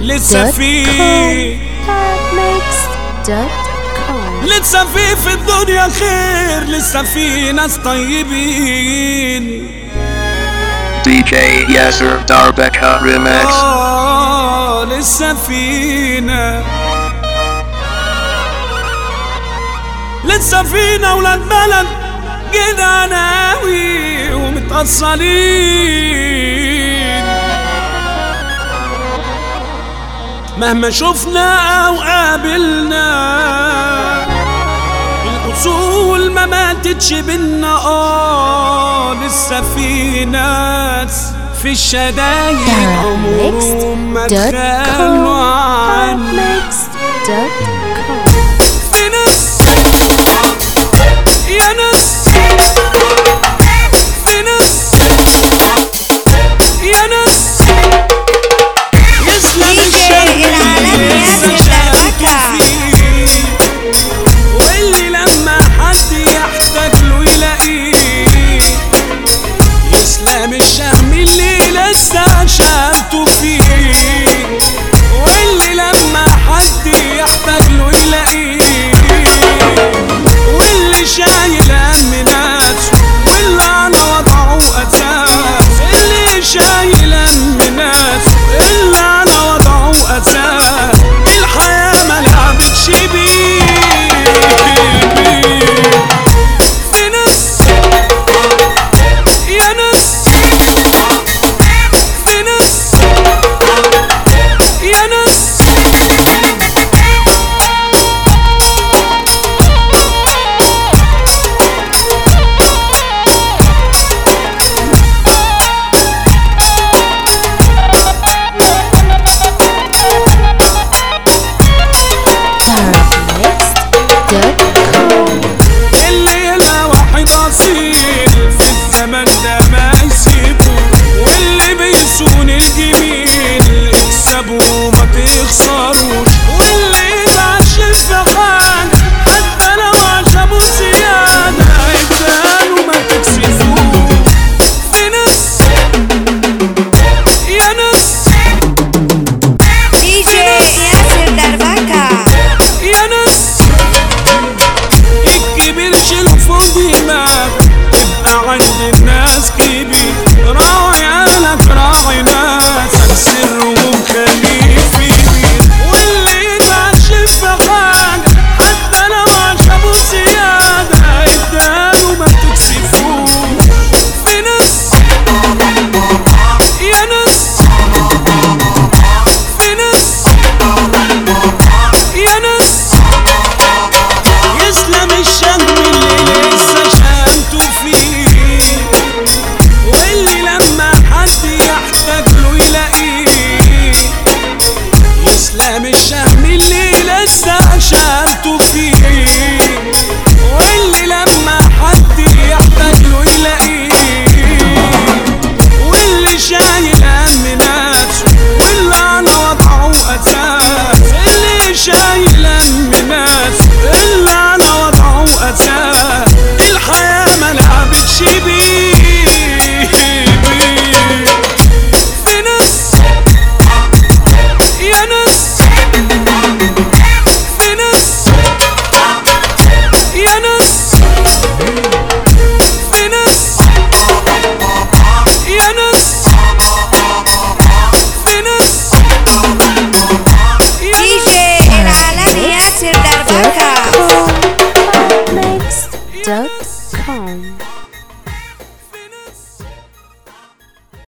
لسه في Mixed.com لسه في في الدنيا خير لسه في ناس طيبين DJ Yasser Darbeka Remix. آه لسه فينا لسه فينا ولاد بلد جدعان أوي ومتأصلين مهما شفنا أو قابلنا الأصول ما ماتتش بينا آه لسه في ناس في الشدايد عمرهم ما تخلوا عن Mixed.com في ناس يا ناس في ناس يا ناس يسلم DJ الشر العالمي اللي ياسر لسه شاكوا دربكة. فيه. واللي لما حد يحتاج له يلاقيه يسلم الشهم اللي لسه شالته فيه واللي لما حد يحتاج له يلاقيه واللي شايل هم ناس واللي على وضعه اساس اللي شايل هم ناس اللي على وضعه اساس الحياه ما لعبتش بيه في ناس يا ناس في ناس يا ناس Mixed.com اللي يلا واحد اصيل في الزمن ده ما يسيبه واللي بيسون الجميل اكسبوا ما تخسروش واللي يتعشم في حاجة حتى لو عجبه زيادة اداله ما تكسفوش في ناس يا ناس DJ ياسر دربكة يا ناس الكبير شيله فوق دماغك تبقى عند الناس كبير راعي اهلك راعي ناسك سرهم خليه في بير واللي يتعشم في حاجة حتى لو عجبه زيادة اداله ما تكسفوش في ناس يا ناس في ناس يا ناس يسلم الشم اللي لسه شامته فيه واللي لما حد يحتاج له يلاقيه يسلم الشم اللي لسه شامته فيه واللي لما حد يحتاج له يلاقيه واللي شايل هم ناس واللي على وضعه اساس اللي شايل هم ناس اللي على وضعه اساس الحياه ما لعبتش بيه في ناس يا ناس في ناس يا ناس في ناس يا ناس في ناس يا DJ العالمي ياسر دربكة Mixed.com